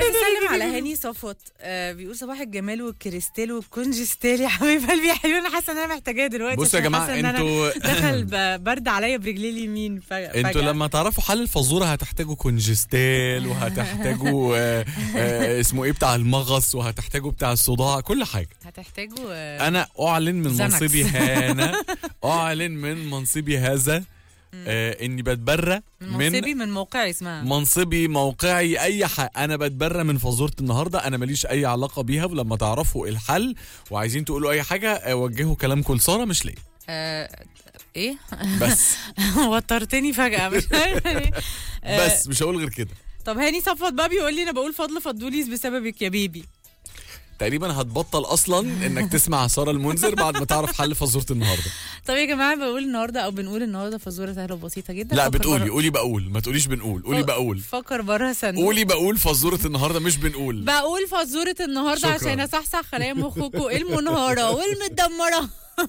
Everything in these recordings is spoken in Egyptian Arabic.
عايز اسلم على هاني صفوت آه بيقول صباح الجمال والكريستال والكونجستال يا حبيب قلبي يا حبيبي انا حاسه ان انا محتاجاها دلوقتي بصوا يا عشان جماعه حاسة إن أنا انتوا دخل ب- برد عليا برجلي اليمين ف- فجأة انتوا لما تعرفوا حل الفزوره هتحتاجوا كونجستال وهتحتاجوا آه، آه، اسمه ايه بتاع المغص وهتحتاجوا بتاع الصداع كل حاجه هتحتاجوا آه، انا اعلن من زنكس. منصبي هنا اعلن من منصبي هذا آه اني بتبرى من من منصبي من موقعي اسمها منصبي موقعي اي حق انا بتبرى من فزوره النهارده انا ماليش اي علاقه بيها ولما تعرفوا الحل وعايزين تقولوا اي حاجه آه، وجهوا كلامكم لساره مش ليا آه ايه بس وترتني فجأة مش عارفة ليه. آه، بس مش هقول غير كده طب هاني صفوت بقى بيقول لي انا بقول فضل فضوليس بسببك يا بيبي تقريبا هتبطل اصلا انك تسمع ساره المنذر بعد ما تعرف حل فزوره النهارده طب يا جماعه بقول النهارده او بنقول النهارده فزوره سهله وبسيطه جدا لا فكر بتقولي برا- قولي بقول ما تقوليش بنقول قولي بقول فكر بره صندوق قولي بقول فزوره النهارده مش بنقول بقول فزوره النهارده شكراً. عشان اصحصح خلايا مخكم المنهاره والمدمره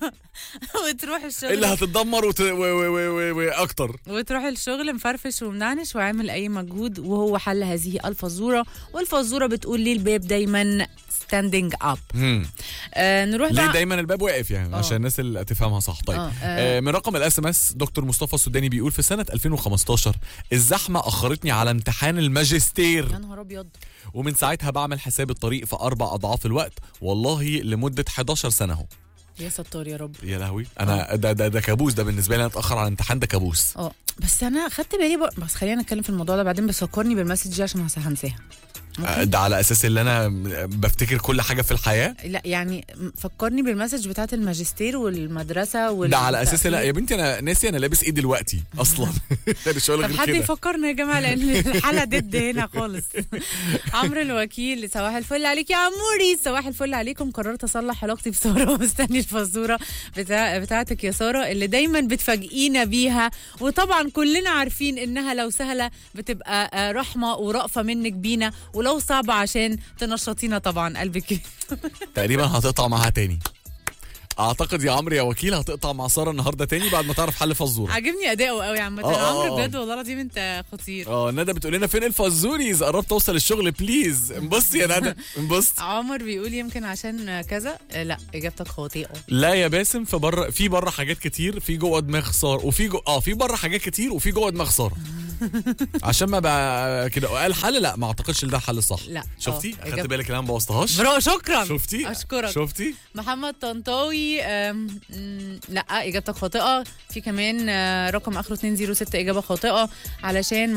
وتروح الشغل اللي هتتدمر وت... و... و... و... و... واكتر وتروح الشغل مفرفش ومنعنش وعامل اي مجهود وهو حل هذه الفزوره والفزوره بتقول لي الباب دايما ستاندينج اب مم. آه نروح ليه بقى دايما الباب واقف يعني آه. عشان الناس اللي تفهمها صح طيب آه، آه. آه. آه من رقم الاس ام اس دكتور مصطفى السوداني بيقول في سنه 2015 الزحمه اخرتني على امتحان الماجستير يا نهار ابيض ومن ساعتها بعمل حساب الطريق في اربع اضعاف الوقت والله لمده 11 سنه اهو يا ستار يا رب يا لهوي انا ده ده ده كابوس ده بالنسبه لي انا اتاخر على الامتحان ده كابوس اه بس انا خدت بالي بقى بس خلينا نتكلم في الموضوع ده بعدين بس فكرني بالمسج دي عشان هس- هنساها آه، ده على اساس ان انا بفتكر كل حاجه في الحياه لا يعني فكرني بالمسج بتاعت الماجستير والمدرسه وال ده على اساس لا يا بنتي انا ناسي انا لابس ايه دلوقتي اصلا مش هقول طب غير حد كده يفكرنا يا جماعه لان الحاله ضد هنا خالص عمرو الوكيل صباح الفل عليك يا عموري صباح الفل عليكم قررت اصلح علاقتي بساره ومستني الفزوره بتاع بتاعتك يا ساره اللي دايما بتفاجئينا بيها وطبعا كلنا عارفين انها لو سهله بتبقى آه، رحمه ورأفه منك بينا ولو صعبه عشان تنشطينا طبعا قلبك تقريبا هتقطع معاها تاني اعتقد يا عمرو يا وكيل هتقطع مع ساره النهارده تاني بعد ما تعرف حل فزوره عاجبني اداؤه قوي عامه آه، آه، عمرو آه. بجد والله العظيم انت خطير اه ندى بتقول لنا فين الفزوريز قربت اوصل الشغل بليز انبسطي يا ندى انبسطي عمر بيقول يمكن عشان كذا آه، لا اجابتك خاطئه لا يا باسم في بره في بره حاجات كتير في جوه دماغ ساره وفي جو اه في بره حاجات كتير وفي جوه دماغ ساره عشان ما بقى كده وقال حل لا ما اعتقدش ان ده الحل الصح لا. شفتي آه، خدت إجابة- بالك ان انا ما بوظتهاش برافو شكرا شفتي اشكرك شفتي محمد طنطاوي أم، مم، لا اجابتك خاطئه في كمان آه، رقم اخره 206 اجابه خاطئه علشان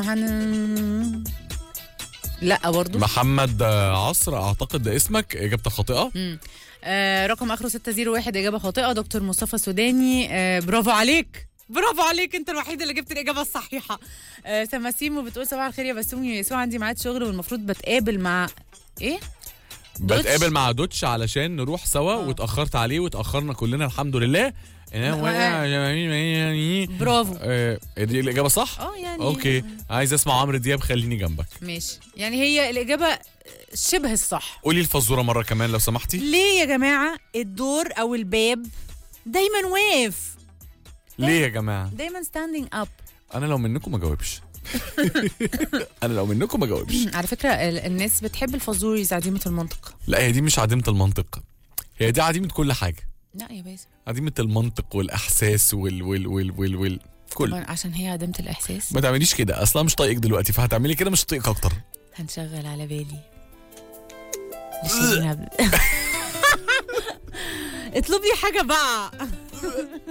محمد لا برضو محمد آه، عصر اعتقد ده اسمك اجابتك خاطئه مم. آه، رقم اخره 601 اجابه خاطئه دكتور مصطفى سوداني آه، برافو عليك برافو عليك انت الوحيد اللي جبت الاجابه الصحيحه آه، سماسيمو بتقول صباح الخير يا بسوم يا يسوع عندي ميعاد شغل والمفروض بتقابل مع ايه دوتش. بتقابل مع دوتش علشان نروح سوا آه. واتاخرت عليه واتاخرنا كلنا الحمد لله برافو آه، دي الاجابه صح اه يعني اوكي عايز اسمع عمرو دياب خليني جنبك ماشي يعني هي الاجابه شبه الصح قولي الفزوره مره كمان لو سمحتي ليه يا جماعه الدور او الباب دايما واقف ليه يا جماعه دايما ستاندينج اب انا لو منكم ما جاوبش انا لو منكم ما جاوبش على فكره ال- الناس بتحب الفزوريز عديمه المنطق لا هي دي مش عديمه المنطق هي دي عديمه كل حاجه لا يا باسم عديمه المنطق والاحساس وال وال وال وال, وال. كل طبعا عشان هي عديمه الاحساس ما تعمليش كده اصلا مش طايقك دلوقتي فهتعملي كده مش طايقك اكتر هنشغل على بالي لشيرين عبد- اطلبي حاجه بقى